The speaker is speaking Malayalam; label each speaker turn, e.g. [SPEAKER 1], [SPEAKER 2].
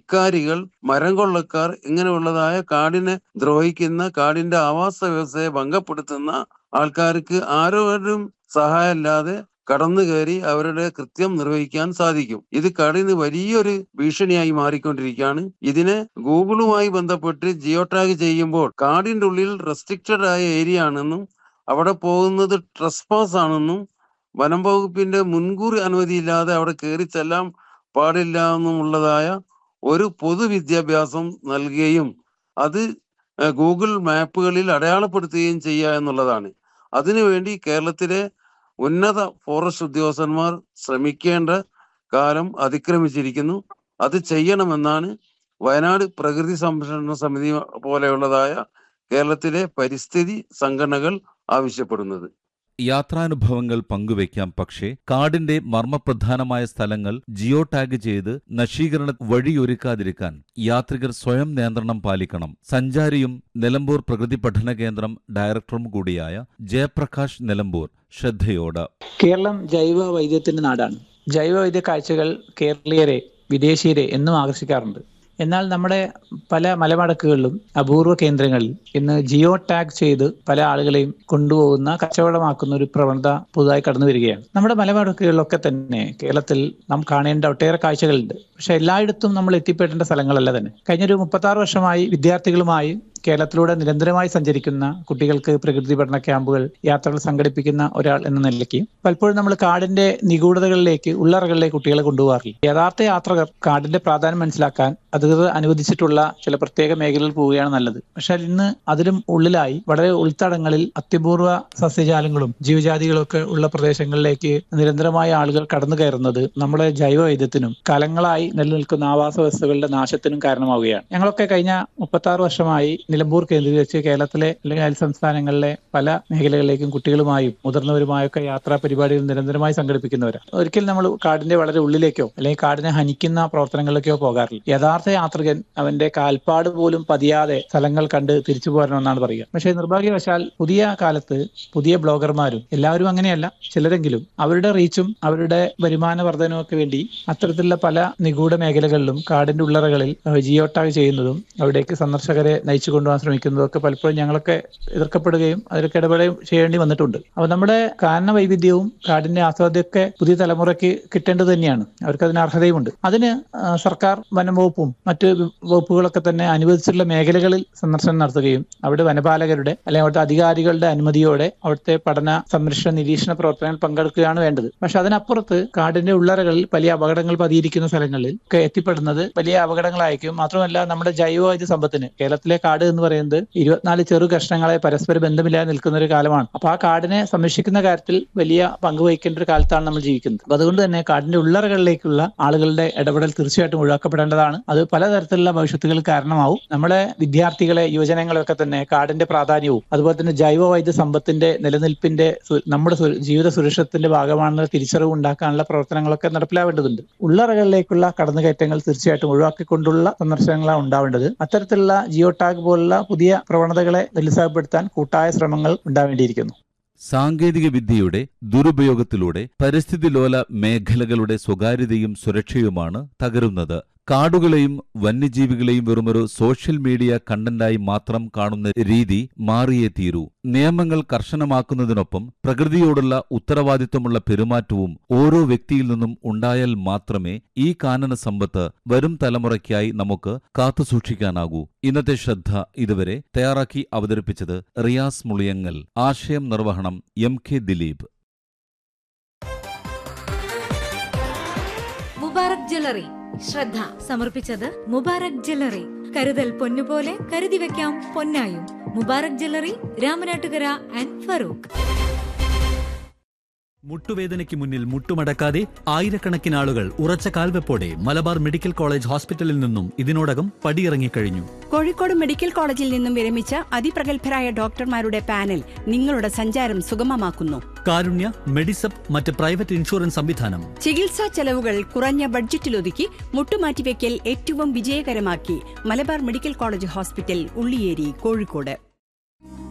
[SPEAKER 1] ധിക്കാരികൾ മരം കൊള്ളക്കാർ ഇങ്ങനെയുള്ളതായ കാടിനെ ദ്രോഹിക്കുന്ന കാടിന്റെ ആവാസ വ്യവസ്ഥയെ ഭംഗപ്പെടുത്തുന്ന ആൾക്കാർക്ക് ആരോരും സഹായമില്ലാതെ കടന്നു കയറി അവരുടെ കൃത്യം നിർവഹിക്കാൻ സാധിക്കും ഇത് കാടിന് വലിയൊരു ഭീഷണിയായി മാറിക്കൊണ്ടിരിക്കുകയാണ് ഇതിനെ ഗൂഗിളുമായി ബന്ധപ്പെട്ട് ജിയോ ടാഗ് ചെയ്യുമ്പോൾ കാടിന്റെ ഉള്ളിൽ റെസ്ട്രിക്റ്റഡ് ആയ ഏരിയ ആണെന്നും അവിടെ പോകുന്നത് ട്രസ്പാസ് ആണെന്നും വനം വകുപ്പിന്റെ മുൻകൂർ അനുമതിയില്ലാതെ അവിടെ കയറി ചെല്ലാൻ പാടില്ല എന്നുമുള്ളതായ ഒരു പൊതുവിദ്യാഭ്യാസം നൽകുകയും അത് ഏഹ്, ഗൂഗിൾ മാപ്പുകളിൽ അടയാളപ്പെടുത്തുകയും ചെയ്യുക എന്നുള്ളതാണ് അതിനുവേണ്ടി കേരളത്തിലെ ഉന്നത ഫോറസ്റ്റ് ഉദ്യോഗസ്ഥന്മാർ ശ്രമിക്കേണ്ട കാലം അതിക്രമിച്ചിരിക്കുന്നു അത് ചെയ്യണമെന്നാണ് വയനാട് പ്രകൃതി സംരക്ഷണ സമിതി പോലെയുള്ളതായ കേരളത്തിലെ പരിസ്ഥിതി സംഘടനകൾ ആവശ്യപ്പെടുന്നത്
[SPEAKER 2] യാത്രാനുഭവങ്ങൾ പങ്കുവയ്ക്കാം പക്ഷേ കാടിന്റെ മർമ്മപ്രധാനമായ സ്ഥലങ്ങൾ ജിയോ ടാഗ് ചെയ്ത് നശീകരണ വഴിയൊരുക്കാതിരിക്കാൻ യാത്രികർ സ്വയം നിയന്ത്രണം പാലിക്കണം സഞ്ചാരിയും നിലമ്പൂർ പ്രകൃതി പഠന കേന്ദ്രം ഡയറക്ടറും കൂടിയായ ജയപ്രകാശ് നിലമ്പൂർ ശ്രദ്ധയോട്
[SPEAKER 3] കേരളം ജൈവ വൈദ്യത്തിന്റെ നാടാണ് ജൈവ വൈദ്യ കാഴ്ചകൾ കേരളീയരെ വിദേശീയരെ എന്നും ആകർഷിക്കാറുണ്ട് എന്നാൽ നമ്മുടെ പല മലമടക്കുകളിലും അപൂർവ കേന്ദ്രങ്ങളിൽ ഇന്ന് ജിയോ ടാഗ് ചെയ്ത് പല ആളുകളെയും കൊണ്ടുപോകുന്ന കച്ചവടമാക്കുന്ന ഒരു പ്രവണത പുതുതായി കടന്നു വരികയാണ് നമ്മുടെ മലമടക്കുകളിലൊക്കെ തന്നെ കേരളത്തിൽ നാം കാണേണ്ട ഒട്ടേറെ കാഴ്ചകളുണ്ട് പക്ഷെ എല്ലായിടത്തും നമ്മൾ എത്തിപ്പെടേണ്ട സ്ഥലങ്ങളല്ല തന്നെ കഴിഞ്ഞൊരു മുപ്പത്താറ് വർഷമായി വിദ്യാർത്ഥികളുമായി കേരളത്തിലൂടെ നിരന്തരമായി സഞ്ചരിക്കുന്ന കുട്ടികൾക്ക് പ്രകൃതി പഠന ക്യാമ്പുകൾ യാത്രകൾ സംഘടിപ്പിക്കുന്ന ഒരാൾ എന്ന നിലയ്ക്ക് പലപ്പോഴും നമ്മൾ കാടിന്റെ നിഗൂഢതകളിലേക്ക് ഉള്ളറകളിലേക്ക് കുട്ടികളെ കൊണ്ടുപോകാറില്ല യഥാർത്ഥ യാത്രകർ കാടിന്റെ പ്രാധാന്യം മനസ്സിലാക്കാൻ അധികൃതർ അനുവദിച്ചിട്ടുള്ള ചില പ്രത്യേക മേഖലകളിൽ പോവുകയാണ് നല്ലത് പക്ഷെ ഇന്ന് അതിലും ഉള്ളിലായി വളരെ ഉൾത്തടങ്ങളിൽ അത്യപൂർവ സസ്യജാലങ്ങളും ജീവജാതികളും ഒക്കെ ഉള്ള പ്രദേശങ്ങളിലേക്ക് നിരന്തരമായ ആളുകൾ കടന്നു കയറുന്നത് നമ്മുടെ ജൈവ വൈദ്യത്തിനും കാലങ്ങളായി നിലനിൽക്കുന്ന ആവാസ വ്യവസ്ഥകളുടെ നാശത്തിനും കാരണമാവുകയാണ് ഞങ്ങളൊക്കെ കഴിഞ്ഞ മുപ്പത്തി ആറ് വർഷമായി നിലമ്പൂർ കേന്ദ്രീകരിച്ച് കേരളത്തിലെ അല്ലെങ്കിൽ അയൽ സംസ്ഥാനങ്ങളിലെ പല മേഖലകളിലേക്കും കുട്ടികളുമായും മുതിർന്നവരുമായൊക്കെ യാത്രാ പരിപാടികൾ നിരന്തരമായി സംഘടിപ്പിക്കുന്നവരാണ് ഒരിക്കലും നമ്മൾ കാടിന്റെ വളരെ ഉള്ളിലേക്കോ അല്ലെങ്കിൽ കാടിനെ ഹനിക്കുന്ന പ്രവർത്തനങ്ങളിലേക്കോ പോകാറില്ല യഥാർത്ഥ യാത്രികൻ അവന്റെ കാൽപ്പാട് പോലും പതിയാതെ സ്ഥലങ്ങൾ കണ്ട് തിരിച്ചു പോരണമെന്നാണ് പറയുക പക്ഷേ നിർഭാഗ്യവശാൽ പുതിയ കാലത്ത് പുതിയ ബ്ലോഗർമാരും എല്ലാവരും അങ്ങനെയല്ല ചിലരെങ്കിലും അവരുടെ റീച്ചും അവരുടെ വരുമാന വർധനവും ഒക്കെ വേണ്ടി അത്തരത്തിലുള്ള പല നിഗൂഢ മേഖലകളിലും കാടിന്റെ ഉള്ളറകളിൽ ഏഹ്, ജിയോ ടാഗ് ചെയ്യുന്നതും അവിടേക്ക് സന്ദർശകരെ നയിച്ചു കൊണ്ടുപോകാൻ ശ്രമിക്കുന്നതും ഒക്കെ പലപ്പോഴും ഞങ്ങളൊക്കെ എതിർക്കപ്പെടുകയും അതിലൊക്കെ ഇടപെടുകയും ചെയ്യേണ്ടി വന്നിട്ടുണ്ട് അപ്പൊ നമ്മുടെ കാരണ വൈവിധ്യവും കാടിന്റെ ആസ്വാദ്യമൊക്കെ പുതിയ തലമുറയ്ക്ക് കിട്ടേണ്ടത് തന്നെയാണ് അവർക്ക് അതിന് അർഹതയുമുണ്ട് അതിന് ആ, സർക്കാർ വനം വകുപ്പും മറ്റ് വി- വകുപ്പുകളൊക്കെ തന്നെ അനുവദിച്ചിട്ടുള്ള മേഖലകളിൽ സന്ദർശനം നടത്തുകയും അവിടെ വനപാലകരുടെ അല്ലെങ്കിൽ അവിടുത്തെ അധികാരികളുടെ അനുമതിയോടെ അവിടുത്തെ പഠന സംരക്ഷണ നിരീക്ഷണ പ്രവർത്തനങ്ങളിൽ പങ്കെടുക്കുകയാണ് വേണ്ടത് പക്ഷെ അതിനപ്പുറത്ത് കാടിന്റെ ഉള്ളറകളിൽ വലിയ അപകടങ്ങൾ പതിയിരിക്കുന്ന സ്ഥലങ്ങളിൽ ഒക്കെ എത്തിപ്പെടുന്നത് വലിയ അപകടങ്ങളായിരിക്കും മാത്രമല്ല നമ്മുടെ ജൈവവൈദ്യ സമ്പത്തിന് കേരളത്തിലെ കാട് എന്ന് പറയുന്നത് ഇരുപത്തിനാല് ചെറു കഷ്ണങ്ങളെ പരസ്പര ബന്ധമില്ലാതെ നിൽക്കുന്ന ഒരു കാലമാണ് അപ്പൊ ആ കാടിനെ സംരക്ഷിക്കുന്ന കാര്യത്തിൽ വലിയ പങ്ക് വഹിക്കേണ്ട ഒരു കാലത്താണ് നമ്മൾ ജീവിക്കുന്നത് അപ്പൊ അതുകൊണ്ട് തന്നെ കാടിന്റെ ഉള്ളറകളിലേക്കുള്ള ആളുകളുടെ ഇടപെടൽ തീർച്ചയായിട്ടും ഒഴിവാക്കപ്പെടേണ്ടതാണ് അത് പലതരത്തിലുള്ള ഭവിഷ്യത്തുകൾ കാരണമാവും നമ്മുടെ വിദ്യാർത്ഥികളെ യുവജനങ്ങളെ ഒക്കെ തന്നെ കാടിന്റെ പ്രാധാന്യവും അതുപോലെ തന്നെ ജൈവ വൈദ്യ സമ്പത്തിന്റെ നിലനിൽപ്പിന്റെ സു- നമ്മുടെ സു- ജീവിത സുരക്ഷത്തിന്റെ ഭാഗമാണെന്നുള്ള തിരിച്ചറിവ് ഉണ്ടാക്കാനുള്ള പ്രവർത്തനങ്ങളൊക്കെ നടപ്പിലാവേണ്ടതുണ്ട് ഉള്ളറകളിലേക്കുള്ള കടന്നുകയറ്റങ്ങൾ തീർച്ചയായിട്ടും ഒഴിവാക്കിക്കൊണ്ടുള്ള സന്ദർശനങ്ങളാണ് ഉണ്ടാവേണ്ടത് അത്തരത്തിലുള്ള ജിയോ ടാഗ് പോലുള്ള പുതിയ പ്രവണതകളെ നിരുത്സാഹപ്പെടുത്താൻ കൂട്ടായ ശ്രമങ്ങൾ ഉണ്ടാവേണ്ടിയിരിക്കുന്നു
[SPEAKER 2] സാങ്കേതിക വിദ്യയുടെ ദുരുപയോഗത്തിലൂടെ പരിസ്ഥിതി ലോല മേഖലകളുടെ സ്വകാര്യതയും സുരക്ഷയുമാണ് തകരുന്നത് കാടുകളെയും വന്യജീവികളെയും വെറുമൊരു സോഷ്യൽ മീഡിയ കണ്ടന്റായി മാത്രം കാണുന്ന രീതി മാറിയേ തീരൂ നിയമങ്ങൾ കർശനമാക്കുന്നതിനൊപ്പം പ്രകൃതിയോടുള്ള ഉത്തരവാദിത്വമുള്ള പെരുമാറ്റവും ഓരോ വ്യക്തിയിൽ നിന്നും ഉണ്ടായാൽ മാത്രമേ ഈ കാനന സമ്പത്ത് വരും തലമുറയ്ക്കായി നമുക്ക് കാത്തുസൂക്ഷിക്കാനാകൂ ഇന്നത്തെ ശ്രദ്ധ ഇതുവരെ തയ്യാറാക്കി അവതരിപ്പിച്ചത് റിയാസ് മുളിയങ്ങൽ ആശയം നിർവഹണം M K Dileep
[SPEAKER 4] Mubarak jewellery ശ്രദ്ധ സമർപ്പിച്ചത് മുബാറക് ജ്വല്ലറി കരുതൽ പൊന്നുപോലെ കരുതി വെക്കാം പൊന്നായും മുബാറക് ജ്വല്ലറി രാമനാട്ടുകര ആൻഡ് ഫറൂഖ്
[SPEAKER 5] മുട്ടുവേദനയ്ക്ക് മുന്നിൽ മുട്ടുമടക്കാതെ ആയിരക്കണക്കിന് ആളുകൾ ഉറച്ച കാൽവെപ്പോടെ മലബാർ മെഡിക്കൽ കോളേജ് ഹോസ്പിറ്റലിൽ നിന്നും ഇതിനോടകം പടിയിറങ്ങിക്കഴിഞ്ഞു
[SPEAKER 6] കോഴിക്കോട് മെഡിക്കൽ കോളേജിൽ നിന്നും വിരമിച്ച അതിപ്രഗത്ഭരായ ഡോക്ടർമാരുടെ പാനൽ നിങ്ങളുടെ സഞ്ചാരം സുഗമമാക്കുന്നു
[SPEAKER 5] കാരുണ്യ മെഡിസപ്പ് മറ്റ് പ്രൈവറ്റ് ഇൻഷുറൻസ് സംവിധാനം
[SPEAKER 6] ചികിത്സാ ചെലവുകൾ കുറഞ്ഞ ബഡ്ജറ്റിലൊതുക്കി മുട്ടുമാറ്റിവെക്കൽ ഏറ്റവും വിജയകരമാക്കി Malabar medical college hospital Ulliyeri Kozhikode